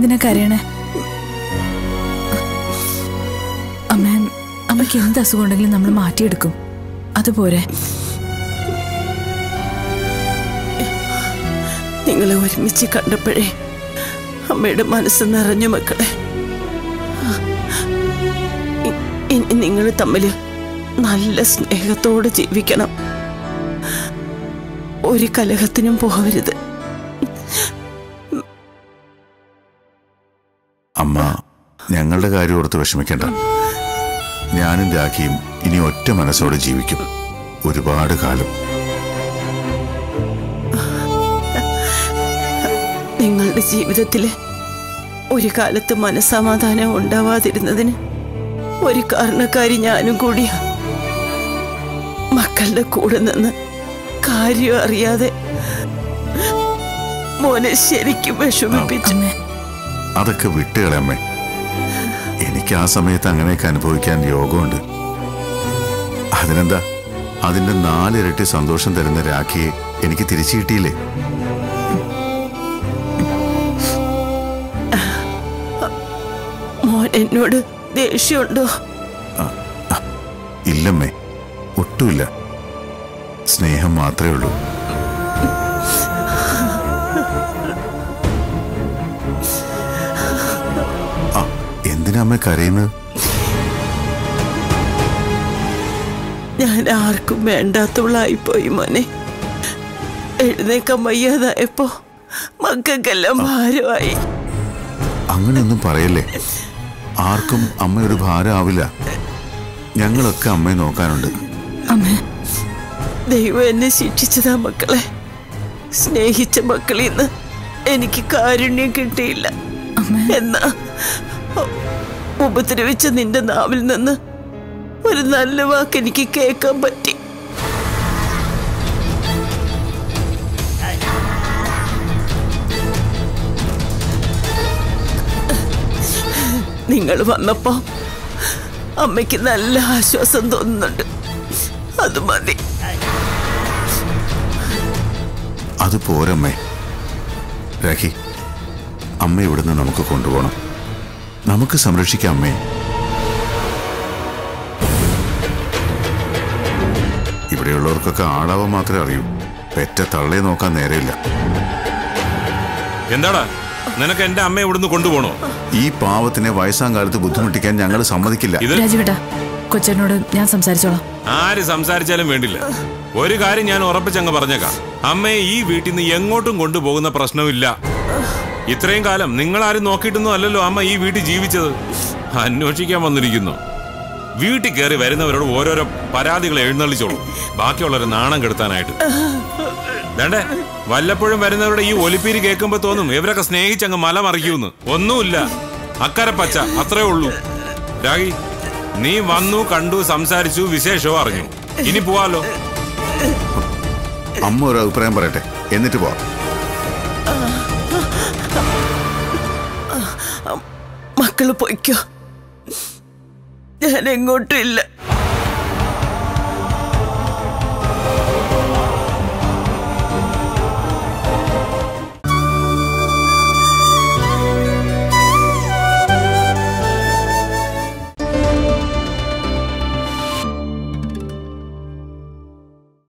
എന്തിനാ കരയണേ അമ്മ അമ്മയ്ക്ക് എന്ത് അസുഖം ഉണ്ടെങ്കിലും നമ്മൾ മാറ്റിയെടുക്കും അതുപോരെ നിങ്ങളെ ഒരുമിച്ച് കണ്ടപ്പോഴേ അമ്മയുടെ മനസ്സ് നിറഞ്ഞു മക്കളെ ഇ- ഇനി നിങ്ങൾ തമ്മിൽ നല്ല സ്നേഹത്തോടെ ജീവിക്കണം ഒരു കലഹത്തിനും പോകരുത് അമ്മ ഞങ്ങളുടെ കാര്യം ഓർത്ത് വിഷമിക്കണ്ട ഞാനും രാഖിയും ഇനി ഒറ്റ മനസ്സോടെ ജീവിക്കും ഒരുപാട് കാലം നിങ്ങളുടെ ജീവിതത്തിൽ ഒരു കാലത്ത് മനസ്സമാധാനം ഉണ്ടാവാതിരുന്നതിന് ഒരു കാരണക്കാരി ഞാനും കൂടിയാ മക്കളുടെ കൂടെ നിന്ന് കാര്യം അറിയാതെ മോനെ ശരിക്കും വിഷമിപ്പിച്ചു അമ്മേ അതൊക്കെ വിട്ടുകളയമ്മേ എനിക്ക് ആ സമയത്ത് അങ്ങനെയൊക്കെ അനുഭവിക്കാൻ യോഗമുണ്ട് അതിനെന്താ അതിന്റെ നാലിരട്ടി സന്തോഷം തരുന്ന രാഖിയെ എനിക്ക് തിരിച്ചു കിട്ടിയില്ലേ മോൻ എന്നോട് ദേഷ്യമുണ്ടോ ഇല്ലമ്മേ ഒട്ടുമില്ല സ്നേഹം മാത്രമേ ഉള്ളൂ ആ എന്തിനാ അമ്മ കരയുന്നത് ഞാൻ ആർക്കും വേണ്ടാത്തവളായിപ്പോയി മോനെ എഴുന്നേക്കാൻ വയ്യാതായപ്പോ മക്കൾക്കെല്ലാം ഭാരമായി അങ്ങനെയൊന്നും പറയല്ലേ ആർക്കും അമ്മ ഒരു ഭാരമാവില്ല ഞങ്ങളൊക്കെ അമ്മയെ നോക്കാനുണ്ട് അമ്മേ ദൈവം എന്നെ ശിക്ഷിച്ചതാ മക്കളെ സ്നേഹിച്ച മക്കളിൽ നിന്ന് എനിക്ക് കാരുണ്യം കിട്ടിയില്ല അമ്മേ എന്നാ ഉ- ഉപദ്രവിച്ച നിന്റെ നാവിൽ നിന്ന് ഒരു നല്ല വാക്ക് എനിക്ക് കേൾക്കാൻ പറ്റി നിങ്ങൾ വന്നപ്പോ അമ്മയ്ക്ക് നല്ല ആശ്വാസം തോന്നുന്നുണ്ട് അത് മതി അത് പോരമ്മേ രാഖി അമ്മ ഇവിടുന്ന് നമുക്ക് കൊണ്ടുപോകണം നമുക്ക് സംരക്ഷിക്കാം അമ്മയെ ഇവിടെയുള്ളവർക്കൊക്കെ ആളാവാൻ മാത്രമേ അറിയൂ പെറ്റ തള്ളയെ നോക്കാൻ നേരെയില്ല എന്താടാ നിനക്ക് എന്റെ അമ്മയെ ഇവിടുന്ന് കൊണ്ടുപോകണോ ഈ പാവത്തിനെ വയസ്സാം കാലത്ത് ബുദ്ധിമുട്ടിക്കാൻ ഞങ്ങൾ സമ്മതിക്കില്ല ഇത് രാജുവേട്ടാ കൊച്ചനോട് ഞാൻ സംസാരിച്ചോളാം ആര് സംസാരിച്ചാലും വേണ്ടില്ല ഒരു കാര്യം ഞാൻ ഉറപ്പിച്ചങ്ങ് പറഞ്ഞേക്കാം അമ്മയെ ഈ വീട്ടിൽ നിന്ന് എങ്ങോട്ടും കൊണ്ടുപോകുന്ന പ്രശ്നമില്ല ഇത്രയും കാലം നിങ്ങൾ ആരും നോക്കിയിട്ടൊന്നും അല്ലല്ലോ അമ്മ ഈ വീട്ടിൽ ജീവിച്ചത് അന്വേഷിക്കാൻ വന്നിരിക്കുന്നു വീട്ടിൽ കയറി വരുന്നവരോട് ഓരോരോ പരാതികൾ എഴുന്നള്ളിച്ചോളൂ ബാക്കിയുള്ളവരെ നാണം കെടുത്താനായിട്ട് വേണ്ടേ വല്ലപ്പോഴും വരുന്നവരുടെ ഈ ഒലിപ്പീര് കേൾക്കുമ്പോ തോന്നും ഇവരൊക്കെ സ്നേഹിച്ചങ്ങ് മല മറിക്കൂന്ന് ഒന്നുമില്ല അക്കരെ പച്ച അത്രേ ഉള്ളൂ രാഗി നീ വന്നു കണ്ടു സംസാരിച്ചു വിശേഷവും അറിഞ്ഞു ഇനി പോവാലോ അമ്മ ഒരു അഭിപ്രായം പറയട്ടെ എന്നിട്ട് പോവാം മക്കള് പൊയ്ക്കോ ഞാൻ എങ്ങോട്ടും ഇല്ല